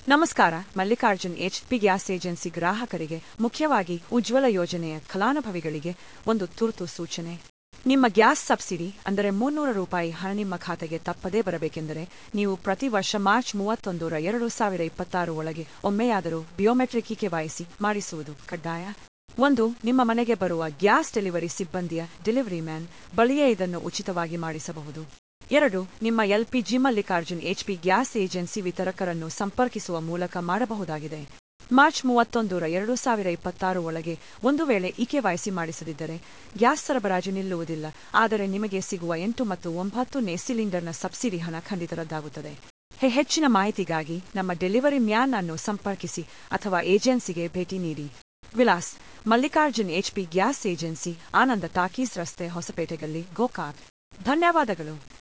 ನಮಸ್ಕಾರ Mallikarjun H P gas agency ಗ್ರಾಹಕರಿಗೆ ಮುಖ್ಯವಾಗಿ ಉಜ್ವಲ ಯೋಜನೆಯ ಫಲಾನುಭವಿಗಳಿಗೆ ಒಂದು ತುರ್ತು ಸೂಚನೆ ನಿಮ್ಮ ಗ್ಯಾಸ್ ಸಬ್ಸಿಡಿ ಅಂದರೆ ಮುನ್ನೂರು ರೂಪಾಯಿ ಹಣ ನಿಮ್ಮ ಖಾತೆಗೆ ತಪ್ಪದೇ ಬರಬೇಕೆಂದರೆ ನೀವು ಪ್ರತಿ ವರ್ಷ ಮಾರ್ಚ್ ಮೂವತ್ತೊಂದರ ಎರಡು ಸಾವಿರ ಇಪ್ಪತ್ತಾರು ಒಳಗೆ ಒಮ್ಮೆಯಾದರೂ ಬಿಯೋಮೆಟ್ರಿಕ್ ಕೆವೈಸಿ ಮಾಡಿಸುವುದು ಕಡ್ಡಾಯ ಒಂದು ನಿಮ್ಮ ಮನೆಗೆ ಬರುವ ಗ್ಯಾಸ್ ಡೆಲಿವರಿ ಸಿಬ್ಬಂದಿಯ ಡೆಲಿವರಿ ಮ್ಯಾನ್ ಬಳಿಯೇ ಇದನ್ನು ಉಚಿತವಾಗಿ ಮಾಡಿಸಬಹುದು ಎರಡು ನಿಮ್ಮ LPG Mallikarjun HP gas agency ವಿತರಕರನ್ನು ಸಂಪರ್ಕಿಸುವ ಮೂಲಕ ಮಾಡಬಹುದಾಗಿದೆ ಮಾರ್ಚ್ ಮೂವತ್ತೊಂದರ ಎರಡು ಸಾವಿರ ಇಪ್ಪತ್ತಾರು ಒಳಗೆ ಒಂದು ವೇಳೆ ಇಕೆವೈಸಿ ಮಾಡಿಸದಿದ್ದರೆ ಗ್ಯಾಸ್ ಸರಬರಾಜು ನಿಲ್ಲುವುದಿಲ್ಲ ಆದರೆ ನಿಮಗೆ ಸಿಗುವ ಎಂಟು ಮತ್ತು ಒಂಬತ್ತನೇ ಸಿಲಿಂಡರ್ನ ಸಬ್ಸಿಡಿ ಹಣ ಖಂಡಿತ ರದ್ದಾಗುತ್ತದೆ ಹೆ- ಹೆಚ್ಚಿನ ಮಾಹಿತಿಗಾಗಿ ನಮ್ಮ ಡೆಲಿವರಿ ಮ್ಯಾನ್ ಅನ್ನು ಸಂಪರ್ಕಿಸಿ ಅಥವಾ ಏಜೆನ್ಸಿಗೆ ಭೇಟಿ ನೀಡಿ ವಿಳಾಸ್ Mallikarjun HP gas agency Ananda talkies ರಸ್ತೆ ಹೊಸಪೇಟೆಗಲ್ಲಿ ಗೋಕಾಕ್ ಧನ್ಯವಾದಗಳು